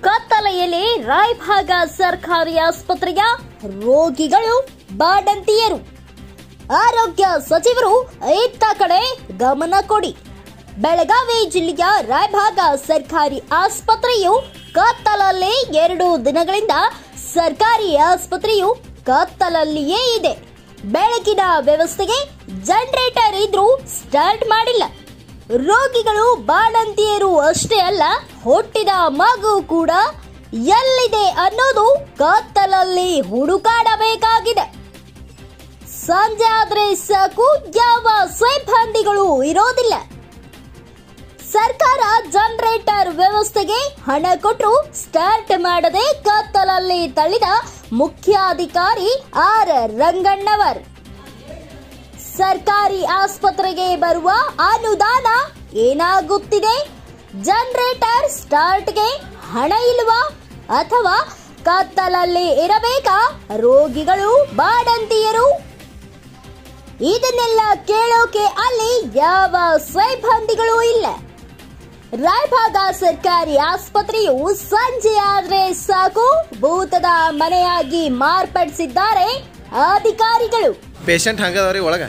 ಕತ್ತಲೆಯಲ್ಲಿ ರಾಯಭಾಗ ಸರ್ಕಾರಿ ಆಸ್ಪತ್ರೆಯ ರೋಗಿಗಳು ಬಾಡಂತಿಯರು ಆರೋಗ್ಯ ಸಚಿವರು ಇತ್ತ ಕಡೆ ಗಮನ ಕೊಡಿ ಬೆಳಗಾವಿ ಜಿಲ್ಲೆಯ ರಾಯಭಾಗ ಸರ್ಕಾರಿ ಆಸ್ಪತ್ರೆಯು ಕತ್ತಲಲ್ಲಿ ಎರಡು ದಿನಗಳಿಂದ ಸರ್ಕಾರಿ ಆಸ್ಪತ್ರೆಯು ಕತ್ತಲಲ್ಲಿಯೇ ಇದೆ ಬೆಳಕಿನ ವ್ಯವಸ್ಥೆಗೆ ಜನರೇಟರ್ ಇದ್ರೂ ಸ್ಟಾರ್ಟ್ ಮಾಡಿಲ್ಲ ರೋಗಿಗಳು ಬಾಣಂತಿಯರು ಅಷ್ಟೇ ಅಲ್ಲ ಹುಟ್ಟಿದ ಮಗು ಕೂಡ ಎಲ್ಲಿದೆ ಅನ್ನೋದು ಕತ್ತಲಲ್ಲಿ ಹುಡುಕಾಡಬೇಕಾಗಿದೆ ಸಂಜೆ ಆದ್ರೆ ಸಾಕು ಯಾವ ಸಿಬ್ಬಂದಿಗಳು ಇರೋದಿಲ್ಲ ಸರ್ಕಾರ ಜನರೇಟರ್ ವ್ಯವಸ್ಥೆಗೆ ಹಣ ಕೊಟ್ಟು ಸ್ಟಾರ್ಟ್ ಮಾಡದೆ ಕತ್ತಲಲ್ಲಿ ತಳ್ಳಿದ ಮುಖ್ಯಾಧಿಕಾರಿ ಆರ್ ರಂಗಣ್ಣವರ್ ಸರ್ಕಾರಿ ಆಸ್ಪತ್ರೆಗೆ ಬರುವ ಅನುದಾನ ಏನಾಗುತ್ತಿದೆ ಜನರೇಟರ್ ಸ್ಟಾರ್ಟ್ಗೆ ಹಣ ಇಲ್ವಾ ಅಥವಾ ಕತ್ತಲಲ್ಲಿ ಇರಬೇಕಾ ರೋಗಿಗಳು ಬಾಡಂತಿಯರು ಇದನ್ನೆಲ್ಲ ಕೇಳೋಕೆ ಅಲ್ಲಿ ಯಾವ ಸಿಬ್ಬಂದಿಗಳು ಇಲ್ಲ ರಾಯಭಾಗ ಸರ್ಕಾರಿ ಆಸ್ಪತ್ರೆಯು ಸಂಜೆ ಆದ್ರೆ ಸಾಕು ಭೂತದ ಮನೆಯಾಗಿ ಮಾರ್ಪಡಿಸಿದ್ದಾರೆ ಅಧಿಕಾರಿಗಳು ಪೇಷಂಟ್ ಹಂಗದವ್ರಿ ಒಳಗೆ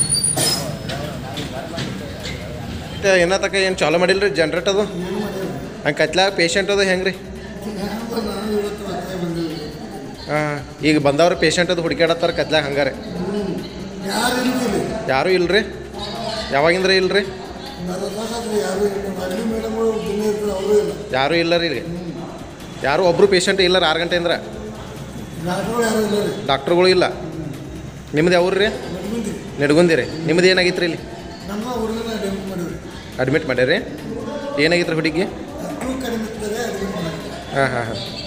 ಏನ ತಕ ಏನು ಚಾಲೂ ಮಾಡಿಲ್ರಿ ಜನ್ರೇಟ್ ಅದು ಹಂಗೆ ಕತ್ಲಾಗ ಪೇಷಂಟ್ ಅದು ಹೆಂಗೆ ರೀ ಹಾಂ ಈಗ ಬಂದವ್ರು ಪೇಷಂಟ್ ಅದು ಹುಡುಕಾಡತ್ತಾರ ಕತ್ಲಾಗ ಹಂಗಾರೆ ಯಾರು ಇಲ್ದಿಲ್ಲ ಯಾರೂ ಇಲ್ರಿ ಯಾವಾಗಿಂದ್ರ ಇಲ್ರಿ ಯಾರು ಯಾರು ಇಲ್ಲ ಅಗ್ನಿ ಮೇಡಮ್ಗಳು ದಿನ ಇರ್ತಾರೆ ಅವರು ಇಲ್ಲ ಯಾರೂ ಇಲ್ಲ ರೀ ಇಲ್ಲಿ ಯಾರು ಒಬ್ಬರು ಪೇಷಂಟ್ ಇಲ್ಲ ಆರು ಗಂಟೆಯಿಂದ ಡಾಕ್ಟ್ರುಗಳು ಯಾರು ಇಲ್ಲ ರೀ ಡಾಕ್ಟ್ರುಗಳು ಇಲ್ಲ ನಿಮ್ದು ಯಾವ್ರು ರೀ ನಡ್ಮಂದಿ ನಡ್ಗುಂದಿ ರೀ ನಿಮ್ದು ಏನಾಗಿತ್ತು ರೀ ಇಲ್ಲಿ ನಮ್ಮ ಹುಡುಗನ ಡೆಂಪ್ ಮಾಡಿವ್ರಿ ಅಡ್ಮಿಟ್ ಮಾಡ್ಯಾರಿ ಏನಾಗಿತ್ತು ರೀ ಹುಡುಗಿ ಅಷ್ಟು ಕಡಿಮೆ ಇರ್ತಾರೆ ಅಡ್ಮಿಟ್ ಮಾಡ್ತಾರೆ ಹಾಂ ಹಾಂ ಹಾಂ